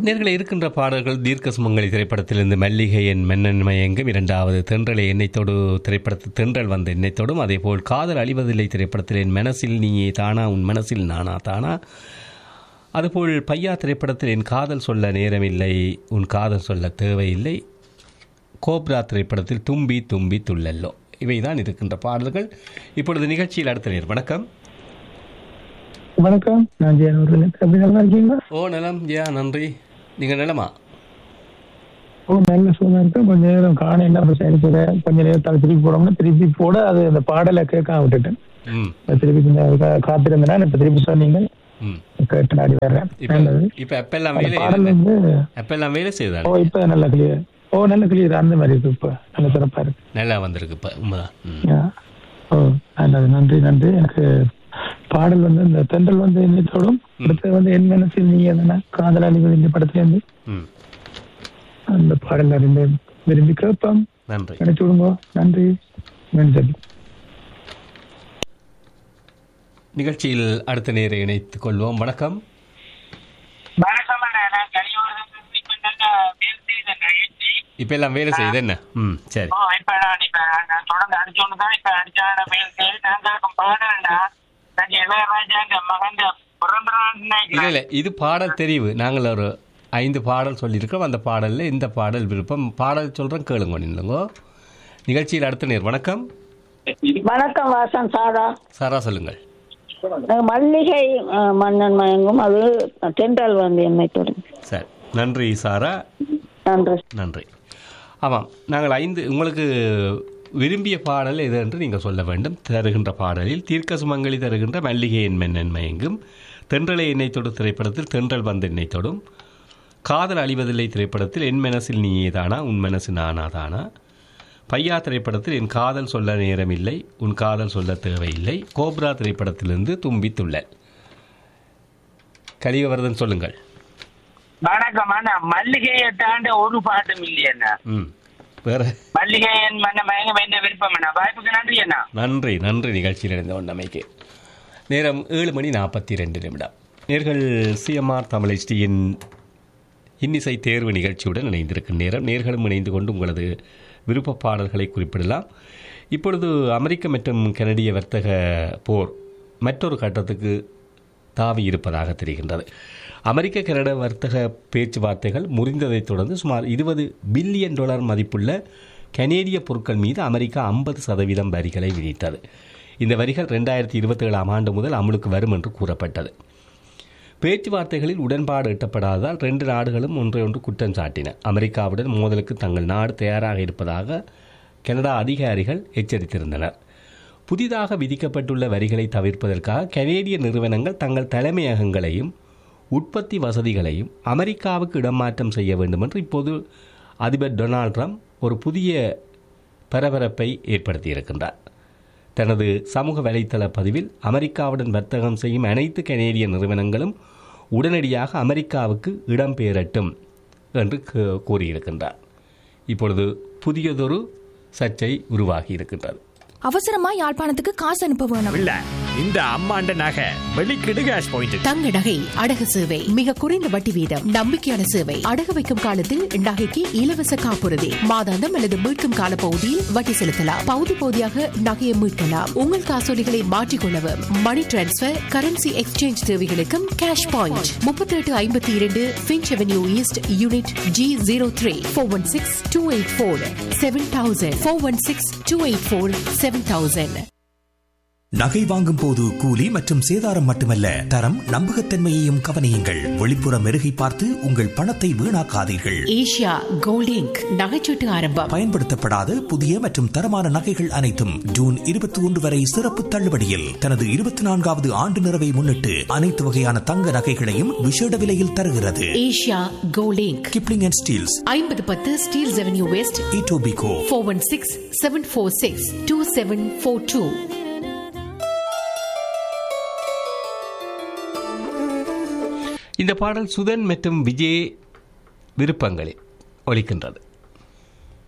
நேர்களை இருக்கின்ற பாடல்கள் தீர்க்க சுமங்கலி திரைப்படத்திலிருந்து மல்லிகை என் மன்னன் மயங்கும் இரண்டாவது தென்றலை எண்ணெய்த்தோடு திரைப்படத்தில் தென்றல் வந்த எண்ணெய்த்தோடும் அதேபோல் காதல் அழிவதில்லை திரைப்படத்தில் என் மனசில் நீயே தானா உன் மனசில் நானா தானா அதுபோல் பையா திரைப்படத்தில் என் காதல் சொல்ல நேரமில்லை உன் காதல் சொல்ல தேவையில்லை கோப்ரா திரைப்படத்தில் தும்பி தும்பி துள்ளல்லோ இவைதான் இருக்கின்ற பாடல்கள் இப்பொழுது நிகழ்ச்சியில் அடுத்த நேர் வணக்கம் வணக்கம் நான் ஜெயனூர்ல எப்படி நல்லா இருக்கீங்களா ஓ நலம் ஜெயா நன்றி நீங்கள் நலமா ஓ நல்ல சுகமா இருக்கு கொஞ்ச நேரம் காண என்ன பிரச்சனை போட கொஞ்ச நேரத்தால் திருப்பி போடணும்னா திருப்பி போட அது அந்த பாடலை கேட்காம விட்டுட்டேன் ம் இப்ப திருப்பி கொஞ்சம் கா- காத்திருந்தேன்னா இப்ப திருப்பி சொன்னீங்க ம் கேட்டு நாடி வர்றேன் இப்போ நல்லது இப்போ எப்பெல்லாம் அந்த வேலை பாடல் வந்து எப்பெல்லாம் வேலை ஓ செய்தாங்க இப்ப நல்ல கிளியர் ஓ நல்ல கிளியர் அந்த மாதிரி இருக்கு இப்ப நல்ல சிறப்பா இருக்கு நல்லா வந்திருக்கு இப்போ உண்மைதான் ம் ஆ. ஓ நல்லது நன்றி நன்றி எனக்கு பாடல் வந்து இந்த தென்றல் வந்து என்னத்தோடும் அடுத்தது வந்து என் மனசில் நீ எதனா காதலாளிகள் இந்த படத்துல இருந்து ம் அந்த பாடல் அறிந்து விரும்பி கேட்போம் நன்றி கிடைச்சு விடுங்க நன்றி நன்றி நிகழ்ச்சியில் அடுத்த நேரை இணைத்துக் கொள்வோம் வணக்கம் இப்போ எல்லாம் வேலை செய்யுது என்ன ம் சரி இல்லை இல்லை இது பாடல் தெரிவு நாங்கள் ஒரு ஐந்து பாடல் சொல்லியிருக்கோம் அந்த பாடலில் இந்த பாடல் விருப்பம் பாடல் சொல்கிறோம் கேளுங்க நில்லுங்க நிகழ்ச்சியில் அடுத்த நேர் வணக்கம் வணக்கம் வாசன் சாரா சாரா சொல்லுங்கள் நான் மல்லிகை அஹ், மன்னன் மயங்கும் அது தென்றல் வந்து என்னை தொடும் சரி நன்றி சாரா நன்றி நன்றி ஆமாம் நாங்கள் ஐந்து உங்களுக்கு விரும்பிய பாடல் எது என்று நீங்கள் சொல்ல வேண்டும் தருகின்ற பாடலில் தீர்க்க சுமங்கலி தருகின்ற மல்லிகை என் மென்னன் மயங்கும் தென்றலை எண்ணெய் தொடு திரைப்படத்தில் தென்றல் வந்த எண்ணெய் தொடும் காதல் அழிவதில்லை திரைப்படத்தில் என் மனசில் நீயே தானா உன் மனசு நானா தானா பையா திரைப்படத்தில் என் காதல் சொல்ல நேரமில்லை உன் காதல் சொல்ல தேவையில்லை கோப்ரா திரைப்படத்திலிருந்து தும்பி துள்ளல் கலிகவர்தன் சொல்லுங்கள் வணக்கம் அண்ணா மல்லிகையை தாண்ட ஒரு பாட்டும் இல்லையண்ணா ம் வேறு மல்லிகையன் மன்ன மயங்க வேண்டிய விருப்பம் அண்ணா வாய்ப்புக்கு நன்றி அண்ணா நன்றி நன்றி நிகழ்ச்சியில் இணைந்த ஒன்றமைக்கு நேரம் ஏழு மணி நாற்பத்தி ரெண்டு நிமிடம் நேர்கள் சிஎம்ஆர் தமிழ் HDயின் இன்னிசை தேர்வு நிகழ்ச்சியுடன் இணைந்திருக்கும் நேரம் நேர்களும் இணைந்து கொண்டு உங்களது விருப்ப பாடல்களை குறிப்பிடலாம் இப்பொழுது அமெரிக்க மற்றும் கனடிய வர்த்தக போர் மற்றொரு கட்டத்துக்கு தாவி இருப்பதாக தெரிகின்றது அமெரிக்க கனடா வர்த்தக பேச்சுவார்த்தைகள் முறிந்ததைத் தொடர்ந்து சுமார் இருபது பில்லியன் டாலர் மதிப்புள்ள கனேடிய பொருட்கள் மீது அமெரிக்கா ஐம்பது சதவீதம் வரிகளை விதித்தது இந்த வரிகள் ரெண்டாயிரத்தி இருபத்தேழாம் ஆண்டு முதல் அமலுக்கு வரும் என்று கூறப்பட்டது பேச்சுவார்த்தைகளில் உடன்பாடு எட்டப்படாததால் ரெண்டு நாடுகளும் ஒன்றையொன்று குற்றம் சாட்டின அமெரிக்காவுடன் மோதலுக்கு தங்கள் நாடு தயாராக இருப்பதாக கனடா அதிகாரிகள் எச்சரித்திருந்தனர் புதிதாக விதிக்கப்பட்டுள்ள வரிகளை தவிர்ப்பதற்காக கனேடிய நிறுவனங்கள் தங்கள் தலைமையகங்களையும் உற்பத்தி வசதிகளையும் அமெரிக்காவுக்கு இடமாற்றம் செய்ய வேண்டும் என்று இப்போது அதிபர் டொனால்ட் ட்ரம்ப் ஒரு புதிய பரபரப்பை ஏற்படுத்தியிருக்கின்றார் தனது சமூக வலைத்தள பதிவில் அமெரிக்காவுடன் வர்த்தகம் செய்யும் அனைத்து கனேடிய நிறுவனங்களும் உடனடியாக அமெரிக்காவுக்கு இடம்பெயரட்டும் என்று கூ- கூறியிருக்கின்றார் இப்பொழுது புதியதொரு சர்ச்சை உருவாகி இருக்கின்றது அவசரமா யாழ்ப்பாணத்துக்கு காசு அனுப்ப வேணும் இல்ல இந்த அம்மாண்ட நகை வெளிக்கிடு கேஷ் பாயிண்ட் தங்க நகை அடகு சேவை மிக குறைந்த வட்டி வீதம் நம்பிக்கையான சேவை அடகு வைக்கும் காலத்தில் நகைக்கு இலவச காப்புறுதி மாதாந்தம் அல்லது மீட்கும் கால பகுதியில் வட்டி செலுத்தலாம் பகுதி பகுதியாக நகையை மீட்கலாம் உங்கள் காசோலிகளை மாற்றிக்கொள்ளவும் மணி டிரான்ஸ்பர் கரன்சி எக்ஸ்சேஞ்ச் தேவைகளுக்கும் கேஷ் பாயிண்ட் முப்பத்தி எட்டு ஐம்பத்தி இரண்டு Finch Avenue East unit G zero three four one six two eight four seven thousand four one six two eight four seven thousand நகை வாங்கும் போது கூலி மற்றும் சேதாரம் மட்டுமல்ல தரம் நம்பகத்தன்மையையும் கவனியுங்கள் வெளிப்புற மெருகை பார்த்து உங்கள் பணத்தை வீணாக்காதீர்கள் ஏஷியா கோல்ட் இங்க் நகைச்சீட்டு ஆரம்பம் பயன்படுத்தப்படாத புதிய மற்றும் தரமான நகைகள் அனைத்தும் ஜூன் இருபத்தி ஒன்று வரை சிறப்பு தள்ளுபடியில் தனது இருபத்தி நான்காவது ஆண்டு நிறைவை முன்னிட்டு அனைத்து வகையான தங்க நகைகளையும் விசேட விலையில் தருகிறது Asia Gold Inc Kipling and Steeles ஐம்பது பத்து Steeles Avenue West Etobicoke four one six seven four six two seven four two இந்த பாடல் சுதன் மற்றும் விஜய் விருப்பங்களில் ஒலிக்கின்றது